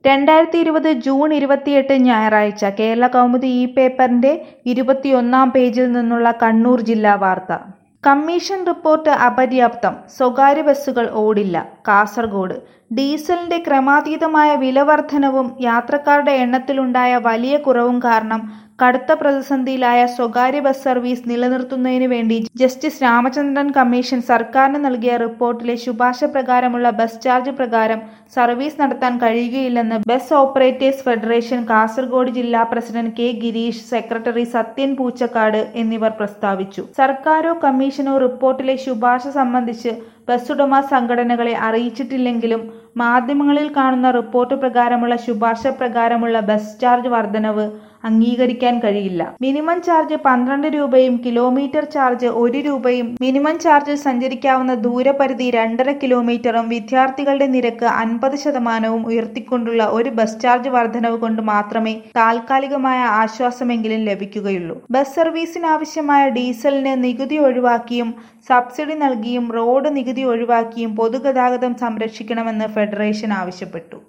രണ്ടായിരത്തി ഇരുപത് ജൂൺ ഇരുപത്തിയെട്ട് ഞായറാഴ്ച കേരള കൗമുദി ഈ പേപ്പറിന്റെ ഇരുപത്തിയൊന്നാം പേജിൽ നിന്നുള്ള കണ്ണൂർ ജില്ലാ വാർത്ത കമ്മീഷൻ റിപ്പോർട്ട് അപര്യാപ്തം സ്വകാര്യ ബസ്സുകൾ ഓടില്ല കാസർഗോഡ് ഡീസലിന്റെ ക്രമാതീതമായ വിലവർധനവും യാത്രക്കാരുടെ എണ്ണത്തിലുണ്ടായ വലിയ കുറവും കാരണം കടുത്ത പ്രതിസന്ധിയിലായ സ്വകാര്യ ബസ് സർവീസ് നിലനിർത്തുന്നതിനു വേണ്ടി ജസ്റ്റിസ് രാമചന്ദ്രൻ കമ്മീഷൻ സർക്കാരിന് നൽകിയ റിപ്പോർട്ടിലെ ശുപാർശ പ്രകാരമുള്ള ബസ് ചാർജ് പ്രകാരം സർവീസ് നടത്താൻ കഴിയുകയില്ലെന്ന് ബസ് ഓപ്പറേറ്റേഴ്സ് ഫെഡറേഷൻ കാസർഗോഡ് ജില്ലാ president K Girish secretary Sathyan Poochakkad എന്നിവർ പ്രസ്താവിച്ചു സർക്കാരോ കമ്മീഷനോ റിപ്പോർട്ടിലെ ശുപാർശ സംബന്ധിച്ച് ബസ്സുടമ സംഘടനകളെ അറിയിച്ചിട്ടില്ലെങ്കിലും മാധ്യമങ്ങളിൽ കാണുന്ന റിപ്പോർട്ട് പ്രകാരമുള്ള ശുപാർശ പ്രകാരമുള്ള ബസ് ചാർജ് വർധനവ് അംഗീകരിക്കാൻ കഴിയില്ല മിനിമം ചാർജ് പന്ത്രണ്ട് രൂപയും കിലോമീറ്റർ ചാർജ് ഒരു രൂപയും മിനിമം ചാർജ് സഞ്ചരിക്കാവുന്ന ദൂരപരിധി രണ്ടര കിലോമീറ്ററും വിദ്യാർത്ഥികളുടെ നിരക്ക് അൻപത് ശതമാനവും ഉയർത്തിക്കൊണ്ടുള്ള ഒരു ബസ് ചാർജ് വർധനവ് കൊണ്ട് മാത്രമേ താൽക്കാലികമായ ആശ്വാസമെങ്കിലും ലഭിക്കുകയുള്ളൂ ബസ് സർവീസിനാവശ്യമായ ഡീസലിന് നികുതി ഒഴിവാക്കിയും സബ്സിഡി നൽകിയും റോഡ് നികുതി ഒഴിവാക്കിയും പൊതുഗതാഗതം സംരക്ഷിക്കണമെന്ന് ഫെഡറേഷൻ ആവശ്യപ്പെട്ടു